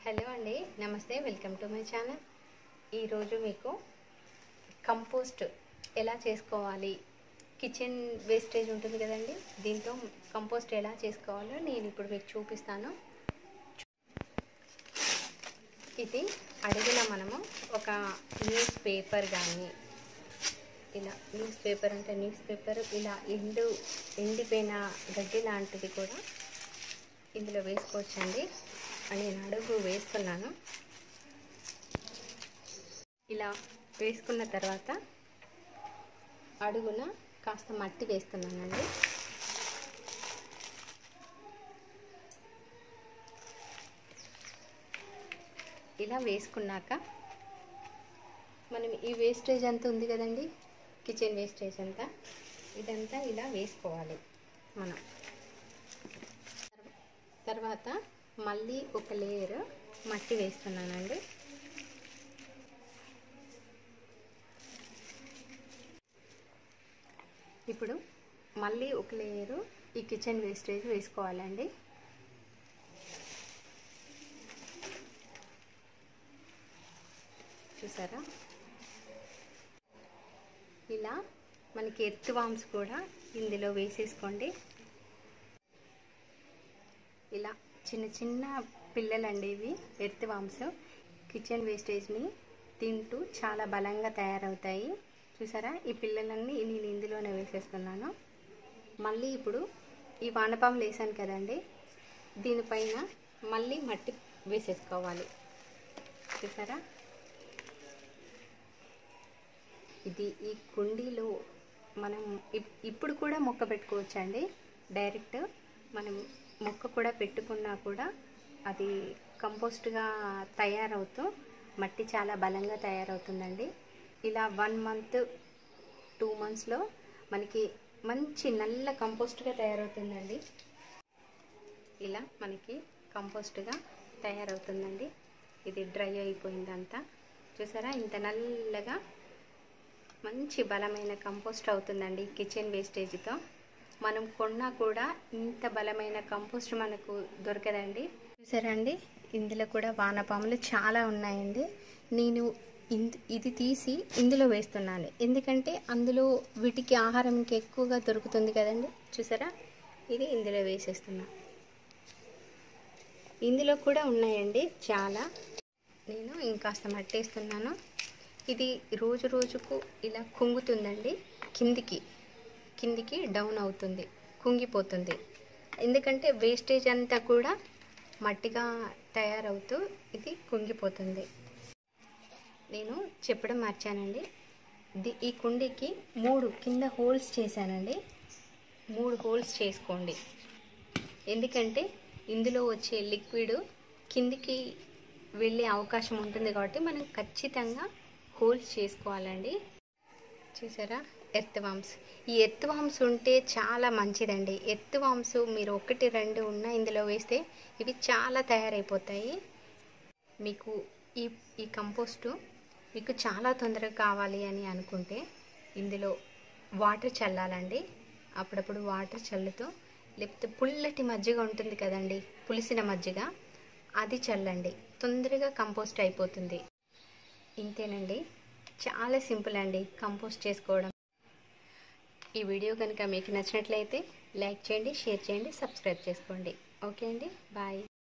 hello అండి నమస్తే welcome to my channel ఈరోజు మీకు కంపోస్ట్ ఎలా చేసుకోవాలి కిచెన్ వేస్టేజ్ ఉంటుంది కదండి దీంతో కంపోస్ట్ ఎలా చేసుకోవాలో నేను ఇప్పుడు మీకు చూపిస్తాను ఇది అడిగిన మనము ఒక న్యూస్ పేపర్ కానీ ఇలా న్యూస్ పేపర్ అంటే న్యూస్ పేపర్ ఇలా ఎండు ఎండిపోయిన గడ్డి లాంటిది కూడా ఇందులో వేసుకోవచ్చండి నేను అడుగు వేస్తున్నాను ఇలా వేసుకున్న తర్వాత అడుగున కాస్త మట్టి వేస్తున్నానండి ఇలా వేసుకున్నాక మనం ఈ వేస్టేజ్ అంతా ఉంది కదండి కిచెన్ వేస్టేజ్ అంతా ఇదంతా ఇలా వేసుకోవాలి మనం తర్వాత మళ్ళీ ఒక లేయర్ మట్టి వేస్తున్నానండి ఇప్పుడు మళ్ళీ ఒక లేయరు ఈ కిచెన్ వేస్టేజ్ వేసుకోవాలండి చూసారా ఇలా మనకి ఎర్త్ వామ్స్ కూడా ఇందులో వేసేసుకోండి ఇలా చిన్న చిన్న పిల్లలండి ఇవి ఎర్త్ వామ్స్ కిచెన్ వేస్టేజ్ని తింటూ చాలా బలంగా తయారవుతాయి చూసారా ఈ పిల్లలన్నీ నేను ఇందులోనే వేసేస్తున్నాను మళ్ళీ ఇప్పుడు ఈ వానపాములు వేసాను కదండి దీనిపైన మళ్ళీ మట్టి వేసేసుకోవాలి చూసారా ఇది ఈ కుండీలో మనం ఇప్పుడు కూడా మొక్క పెట్టుకోవచ్చండి డైరెక్ట్ మనం మొక్క కూడా పెట్టుకున్నా కూడా అది కంపోస్ట్గా తయారవుతూ మట్టి చాలా బలంగా తయారవుతుందండి ఇలా వన్ మంత్ టూ మంత్స్లో మనకి మంచి నల్ల కంపోస్ట్గా తయారవుతుందండి ఇలా మనకి కంపోస్ట్గా తయారవుతుందండి ఇది డ్రై అయిపోయిందంతా చూసారా ఇంత నల్లగా మంచి బలమైన కంపోస్ట్ అవుతుందండి కిచెన్ వేస్టేజ్తో మనం కొన్నా కూడా ఇంత బలమైన కంపోస్ట్ మనకు దొరకదండి చూసారా అండి ఇందులో కూడా వానపాములు చాలా ఉన్నాయండి నేను ఇది తీసి ఇందులో వేస్తున్నాను ఎందుకంటే అందులో వీటికి ఆహారం ఇంకా ఎక్కువగా దొరుకుతుంది కదండి చూసారా ఇది ఇందులో వేసేస్తున్నా ఇందులో కూడా ఉన్నాయండి చాలా నేను ఇంకాస్త మట్టేస్తున్నాను ఇది రోజు రోజుకు ఇలా కుంగుతుందండి కిందికి కిందికి డౌన్ అవుతుంది కుంగిపోతుంది ఎందుకంటే వేస్టేజ్ అంతా కూడా మట్టిగా తయారవుతూ ఇది కుంగిపోతుంది నేను చెప్పడం మర్చానండి ది ఈ కుండీకి మూడు కింద హోల్స్ చేశానండి మూడు హోల్స్ చేసుకోండి ఎందుకంటే ఇందులో వచ్చే లిక్విడ్ కిందికి వెళ్ళే అవకాశం ఉంటుంది కాబట్టి మనం ఖచ్చితంగా హోల్స్ చేసుకోవాలండి చూసారా ఎర్త్ వామ్స్ ఈ ఎర్త్ వామ్స్ ఉంటే చాలా మంచిదండి ఎర్త్ వామ్స్ మీరు ఒకటి రెండు ఉన్న ఇందులో వేస్తే ఇవి చాలా తయారైపోతాయి మీకు ఈ ఈ కంపోస్టు మీకు చాలా తొందరగా కావాలి అని అనుకుంటే ఇందులో వాటర్ చల్లాలండి అప్పుడప్పుడు వాటర్ చల్లుతూ లేకపోతే పుల్లటి మజ్జిగ ఉంటుంది కదండి పులిసిన మజ్జిగ అది చల్లండి తొందరగా కంపోస్ట్ అయిపోతుంది ఇంతేనండి చాలా సింపుల్ అండి కంపోస్ట్ చేసుకోవడం ఈ వీడియో కనుక మీకు నచ్చినట్లయితే లైక్ చేయండి షేర్ చేయండి సబ్స్క్రైబ్ చేసుకోండి ఓకే అండి బాయ్